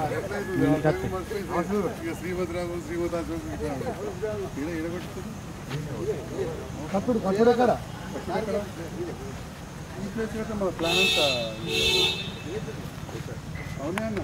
శ్రీమతిరావు శ్రీమతి కప్పుడు కప్పుడు ఎక్కడ ఈ ప్లేస్ అయితే మన ప్లాన్ అంతా అవునే అన్న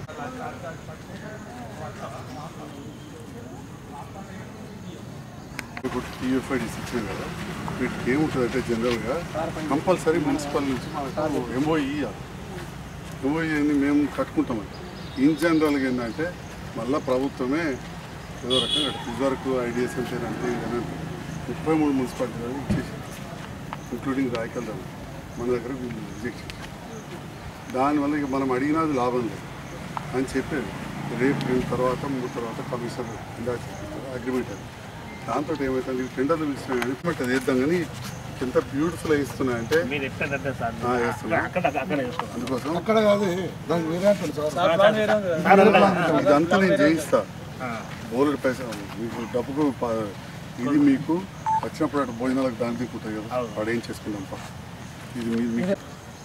ఇప్పుడు టీఎఫ్ఐడిసి ఇచ్చాం కదా వీటికి ఏముంటుందంటే జనరల్గా కంపల్సరీ మున్సిపల్ నుంచి మనకు ఎంఓఈ ఇవ్వాలి ఎంఓఈ అని మేము కట్టుకుంటాం ఇన్ జనరల్గా ఏంటంటే మళ్ళీ ప్రభుత్వమే ఏదో రకంగా కడుతుంది. ఇదివరకు ఐడియాస్ అంటే అంటే ఇదని ముప్పై మూడు మున్సిపాలిటీలు ఇచ్చేసి ఇంక్లూడింగ్ రాయకల్ దాని మన దగ్గర వీళ్ళు రిజెక్ట్ చేశారు దానివల్ల ఇక మనం అడిగినది లాభం లేదు అని చెప్పారు రేపు రెండు తర్వాత మూడు తర్వాత కమిషన్ ఇందాక అగ్రిమెంట్ అది దాంతో ఏమవుతుంది ఈ టెండర్లు పిలిచినా కానీ బట్ అది వేద్దాం కానీ ఎంత బ్యూటిఫుల్ ఇస్తున్నాయంటే మీరు ఎక్కడ సార్ ఆ, వేస్తున్నా అక్కడ అక్కడ వేసుకోవాలి అందుకోసం అక్కడ కాదు దానికి వేరే అంటాడు సార్ ఇదంతా నేను చేయిస్తా బోలెడు పైసా మీకు డబ్బుకు ప- ఇది మీకు వచ్చినప్పుడు అటు భోజనాలకు దాని దిక్కుంటాయి కదా వాడు ఏం చేసుకుందాం పా ఇది మీ మీకు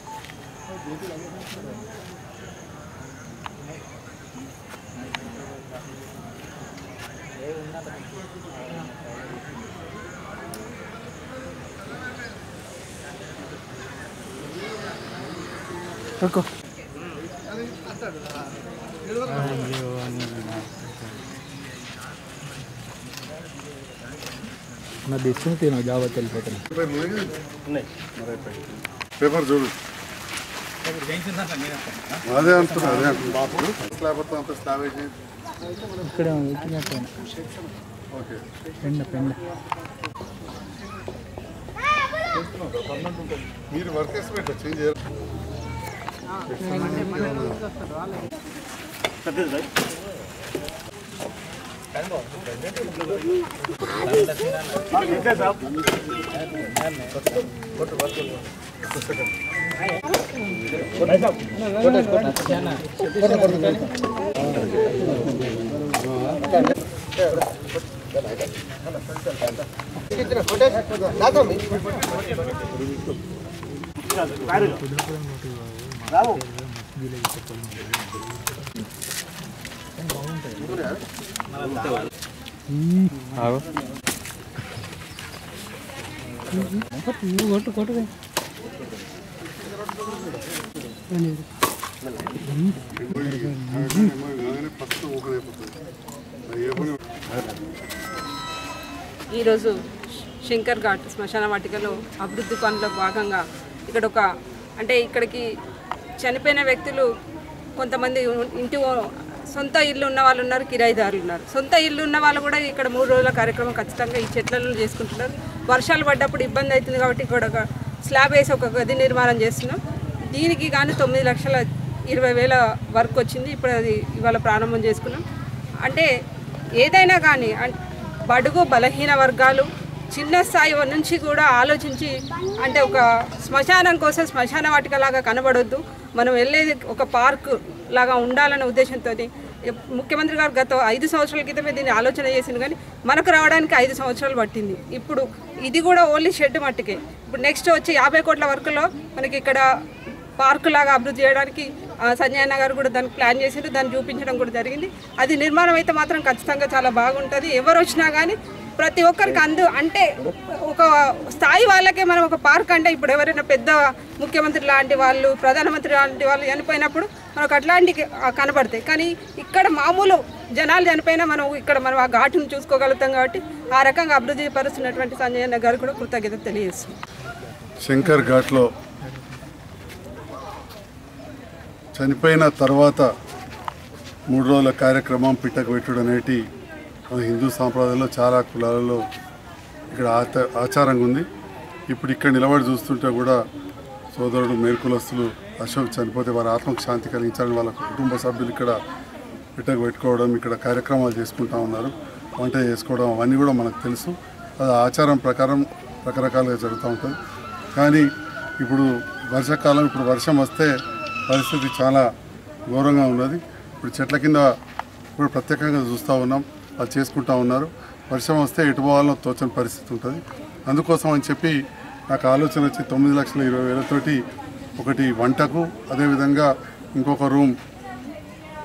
నా డిస్టెన్స్ నా జాబ్ వెళ్ళిపోతున్నా పేపర్ లేదు? ఉన్నాయి మరి అయిపోయింది. పేపర్ చూడు అదే అంటున్నా అదే అంటున్నా స్లాబ్ మొత్తం అంత స్లాబ్ వేసి ఇక్కడ ఎక్కినట్టు ఓకే పెండ పెండ మీరు వర్క్ ఎస్టిమేట్ చేంజ్ చేయాలి పెద్దది సార్ కొట్టు కొట్టు ఫస్ట్ ఓపెన్ అయిపోతుంది అది ఏ పని ఈరోజు శంకర్ ఘాట్ శ్మశాన వాటికలో అభివృద్ధి పనుల భాగంగా ఇక్కడ ఒక అంటే ఇక్కడికి చనిపోయిన వ్యక్తులు కొంతమంది ఇంటి ఓ- సొంత ఇల్లు ఉన్న వాళ్ళు ఉన్నారు కిరాయిదారులు ఉన్నారు సొంత ఇల్లు ఉన్న వాళ్ళు కూడా ఇక్కడ మూడు రోజుల కార్యక్రమం ఖచ్చితంగా ఈ చెట్లలో చేసుకుంటున్నారు వర్షాలు పడ్డప్పుడు ఇబ్బంది అవుతుంది కాబట్టి ఇక్కడ ఒక స్లాబ్ వేసి ఒక గది నిర్మాణం చేస్తున్నాం దీనికి కానీ తొమ్మిది లక్షల ఇరవై వేల వర్క్ వచ్చింది ఇప్పుడు అది ఇవాళ ప్రారంభం చేసుకున్నాం అంటే ఏదైనా కానీ అం- బడుగు బలహీన వర్గాలు చిన్న స్థాయి నుంచి కూడా ఆలోచించి అంటే ఒక శ్మశానం కోసం శ్మశాన వాటికలాగా కనబడొద్దు మనం వెళ్ళేది ఒక పార్క్ లాగా ఉండాలనే ఉద్దేశంతో ముఖ్యమంత్రి గారు గత ఐదు సంవత్సరాల క్రితమే దీన్ని ఆలోచన చేసింది కానీ మనకు రావడానికి ఐదు సంవత్సరాలు పట్టింది ఇప్పుడు ఇది కూడా ఓన్లీ షెడ్ మట్టుకే ఇప్పుడు నెక్స్ట్ వచ్చి యాభై కోట్ల వర్కులో మనకి ఇక్కడ పార్కు లాగా అభివృద్ధి చేయడానికి ఆ, సంజయ్ అన్న గారు కూడా దానికి ప్లాన్ చేసిండ్రు దాన్ని చూపించడం కూడా జరిగింది అది నిర్మాణం అయితే మాత్రం ఖచ్చితంగా చాలా బాగుంటుంది ఎవరు వచ్చినా కానీ ప్రతి ఒక్కరికి అందు అంటే ఒక స్థాయి వాళ్ళకే మనం ఒక పార్క్ అంటే ఇప్పుడు ఎవరైనా పెద్ద ముఖ్యమంత్రి లాంటి వాళ్ళు ప్రధానమంత్రి లాంటి వాళ్ళు చనిపోయినప్పుడు మనకు అట్లాంటి కనబడతాయి కానీ ఇక్కడ మామూలు జనాలు చనిపోయినా మనం ఇక్కడ మనం ఆ ఘాటును చూసుకోగలుగుతాం కాబట్టి ఆ రకంగా అభివృద్ధి పరుస్తున్నటువంటి సంజయ్ అన్న గారు కూడా కృతజ్ఞత తెలియజేస్తుంది శంకర్ ఘాట్లో చనిపోయిన తర్వాత మూడు రోజుల కార్యక్రమం పిట్టకు పెట్టుడు అనేటి మన హిందూ సాంప్రదాయంలో చాలా కులాలలో ఇక్కడ ఆచ ఆచారంగా ఉంది ఇప్పుడు ఇక్కడ నిలబడి చూస్తుంటే కూడా సోదరుడు మేల్కులస్తులు అశోక్ చనిపోతే వారి ఆత్మకు శాంతి కలిగించాలని వాళ్ళ కుటుంబ సభ్యులు ఇక్కడ పిట్టకు పెట్టుకోవడం ఇక్కడ కార్యక్రమాలు చేసుకుంటా ఉన్నారు వంట చేసుకోవడం అవన్నీ కూడా మనకు తెలుసు అది ఆచారం ప్రకారం రకరకాలుగా జరుగుతూ ఉంటుంది కానీ ఇప్పుడు వర్షాకాలం ఇప్పుడు వర్షం వస్తే పరిస్థితి చాలా ఘోరంగా ఉన్నది ఇప్పుడు చెట్ల కింద ఇప్పుడు ప్రత్యేకంగా చూస్తూ ఉన్నాం అది చేసుకుంటా ఉన్నారు వర్షం వస్తే ఎటు పోవాలో తోచని పరిస్థితి ఉంటుంది అందుకోసం అని చెప్పి నాకు ఆలోచన వచ్చి తొమ్మిది లక్షల ఇరవై వేలతోటి ఒకటి వంటకు అదేవిధంగా ఇంకొక రూమ్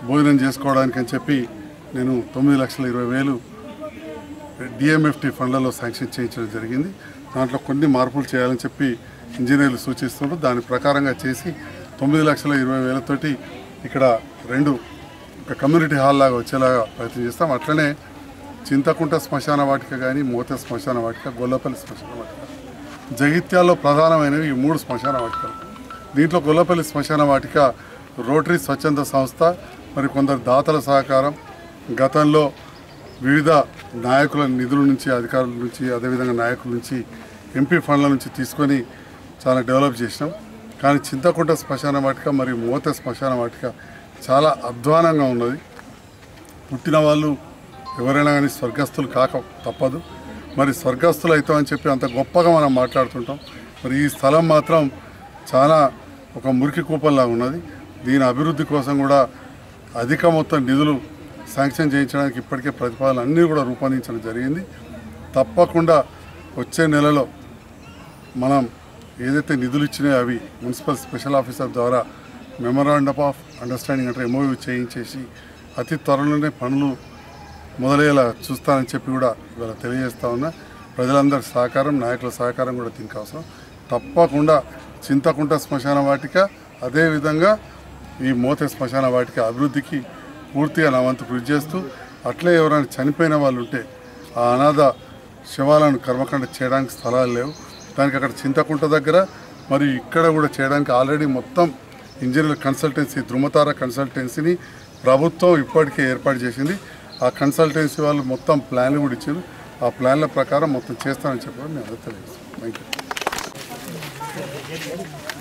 భోజనం చేసుకోవడానికి అని చెప్పి నేను తొమ్మిది లక్షల ఇరవై వేలు డిఎంఎఫ్టి ఫండ్లలో శాంక్షన్ చేయించడం జరిగింది దాంట్లో కొన్ని మార్పులు చేయాలని చెప్పి ఇంజనీర్లు సూచిస్తుండ్రు దాని ప్రకారంగా చేసి తొమ్మిది లక్షల ఇరవై వేలతోటి ఇక్కడ రెండు ఒక కమ్యూనిటీ హాల్ లాగా వచ్చేలాగా ప్రయత్నం చేస్తాం అట్లనే చింతకుంట శ్మశాన వాటిక కానీ మూత శ్మశాన వాటిక గొల్లపల్లి శ్మశాన వాటిక జగిత్యాల్లో ప్రధానమైనవి ఈ మూడు శ్మశాన వాటికలు దీంట్లో గొల్లపల్లి శ్మశాన వాటిక రోటరీ స్వచ్ఛంద సంస్థ మరి కొందరు దాతల సహకారం గతంలో వివిధ నాయకుల నిధుల నుంచి అధికారుల నుంచి అదేవిధంగా నాయకుల నుంచి ఎంపీ ఫండ్ల నుంచి తీసుకొని చాలా డెవలప్ చేసినాం కానీ చింతకుంట శ్మశాన వాటిక మరియు మూత శ్మశాన వాటిక చాలా అధ్వానంగా ఉన్నది పుట్టిన వాళ్ళు ఎవరైనా కానీ స్వర్గస్థులు కాక తప్పదు మరి స్వర్గస్థులు అవుతామని చెప్పి అంత గొప్పగా మనం మాట్లాడుతుంటాం మరి ఈ స్థలం మాత్రం చాలా ఒక మురికి కూపంలా ఉన్నది దీని అభివృద్ధి కోసం కూడా అధిక మొత్తం నిధులు శాంక్షన్ చేయించడానికి ఇప్పటికే ప్రతిపాదనలు అన్నీ కూడా రూపొందించడం జరిగింది తప్పకుండా వచ్చే నెలలో మనం ఏదైతే నిధులు ఇచ్చినాయో అవి మున్సిపల్ స్పెషల్ ఆఫీసర్ ద్వారా మెమరాండమ్ ఆఫ్ అండర్స్టాండింగ్ అంటే ఎంఓయూ చేయించేసి అతి త్వరలోనే పనులు మొదలయ్యేలా చూస్తానని చెప్పి కూడా ఇవాళ తెలియజేస్తా ఉన్నా ప్రజలందరి సహకారం నాయకుల సహకారం కూడా దీనికి అవసరం తప్పకుండా చింతకుంట శ్మశాన వాటిక అదేవిధంగా ఈ మోతే శ్మశాన వాటిక అభివృద్ధికి పూర్తిగా నా వంతు కృషి చేస్తూ అట్లే ఎవరైనా చనిపోయిన వాళ్ళు ఉంటే ఆ అనాథ శవాలను కర్మకాండ చేయడానికి స్థలాలు లేవు దానికి అక్కడ చింతకుంట దగ్గర మరియు ఇక్కడ కూడా చేయడానికి ఆల్రెడీ మొత్తం ఇంజనీర్ల కన్సల్టెన్సీ ధృమతార కన్సల్టెన్సీని ప్రభుత్వం ఇప్పటికే ఏర్పాటు చేసింది ఆ కన్సల్టెన్సీ వాళ్ళు మొత్తం ప్లాన్లు కూడా ఇచ్చారు ఆ ప్లాన్ల ప్రకారం మొత్తం చేస్తానని చెప్పడం నేను తెలియజేస్తాను థ్యాంక్ యూ